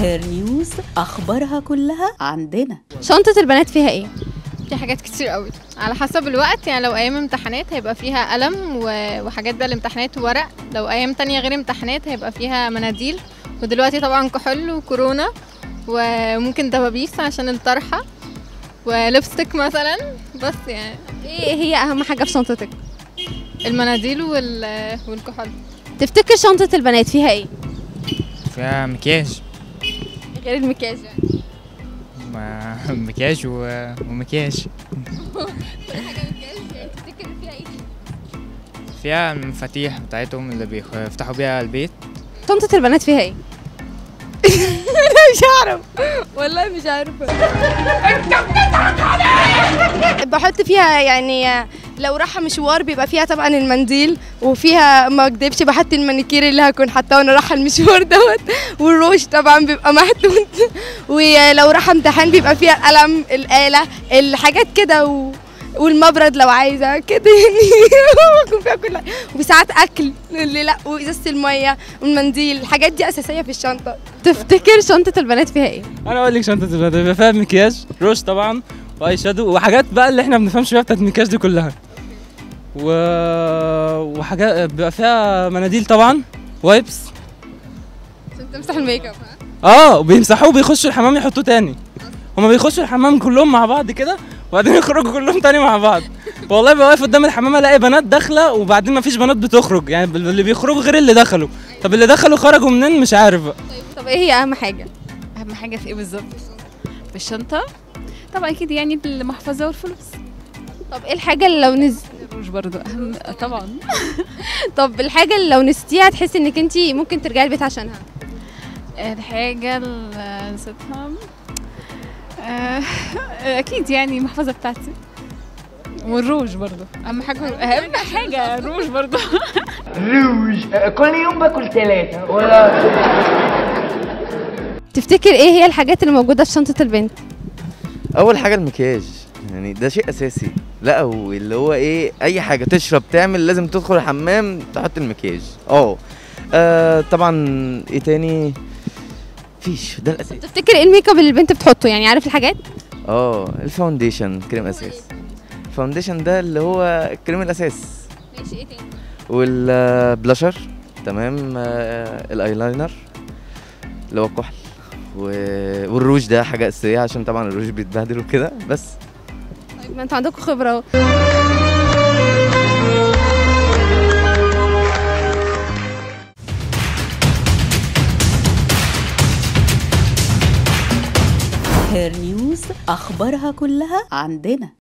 هير نيوز اخبارها كلها عندنا شنطة البنات فيها ايه؟ في حاجات كتير قوي على حسب الوقت يعني لو ايام امتحانات هيبقى فيها قلم و- وحاجات بقى الامتحانات ورق لو ايام تانية غير امتحانات هيبقى فيها مناديل ودلوقتي طبعا كحول وكورونا وممكن دبابيس عشان الطرحة ولبستك مثلا بس يعني ايه هي اهم حاجة في شنطتك؟ المناديل وال- والكحول تفتكر شنطة البنات فيها ايه؟ فيها مكياج غير المكياج يعني ما- مكياج و... ومكياج تفتكر فيها ايه؟ فيها المفاتيح بتاعتهم اللي بيفتحوا بيها البيت شنطة البنات فيها ايه؟ مش عارف والله مش عارفة بحط فيها يعني لو رايحه مشوار بيبقى فيها طبعا المنديل وفيها ما اكدبش بحط المانيكير اللي هكون حاطاه وانا رايحه المشوار دوت والروش طبعا بيبقى محطوط ولو رايحه امتحان بيبقى فيها القلم الاله الحاجات كده و... والمبرد لو عايزه كده يعني بيكون فيها كل حاجة. وساعات اكل اللي لا وازازه الميه والمنديل الحاجات دي اساسيه في الشنطه تفتكر شنطة البنات فيها ايه؟ انا اقول لك شنطه البنات بيبقى فيها مكياج روش طبعا واي شادو وحاجات بقى اللي احنا ما بنفهمش فيها بتاعت المكياج دي كلها و... وحاجات بيبقى فيها مناديل طبعا وايبس عشان تمسح الميك اب اه وبيمسحوه بيخشوا الحمام يحطوه تاني هما بيخشوا الحمام كلهم مع بعض كده وبعدين يخرجوا كلهم تاني مع بعض والله ببقى واقف قدام الحمام الاقي بنات داخله وبعدين ما فيش بنات بتخرج يعني اللي بيخرجوا غير اللي دخلوا طب اللي دخلوا خرجوا منين مش عارف بقى طب ايه هي اهم حاجة؟ اهم حاجه في ايه بالظبط في الشنطه طبعا اكيد يعني المحفظه والفلوس طب ايه الحاجة اللي لو نز... الروج برضو اهم طبعا طب الحاجة اللي لو نسيتيها تحسي انك انت ممكن ترجعي البيت عشانها الحاجه اللي نسيتها آه، اكيد يعني المحفظه بتاعتي والروج برضو اهم حاجه اهم حاجه الروج برضو روج آه، كل يوم باكل ثلاثة ولا تفتكر ايه هي الحاجات اللي موجودة في شنطة البنت؟ اول حاجه المكياج يعني ده شيء اساسي لا واللي هو ايه اي حاجه تشرب تعمل لازم تدخل الحمام تحط المكياج اه آه، طبعا ايه تاني فيش ده الاساسي تفتكر ايه الميك اب اللي البنت بتحطه يعني عارف الحاجات؟ اه الفاونديشن كريم اساس الفاونديشن ده اللي هو كريم الاساس ماشي ايه تاني؟ والبلاشر تمام آه، الايلاينر اللي هو الكحل و- والروج ده حاجه اساسيه عشان طبعا الروج بيتبهدل وكده بس طيب ما انتوا عندكم خبرة اهو هير نيوز اخبارها كلها عندنا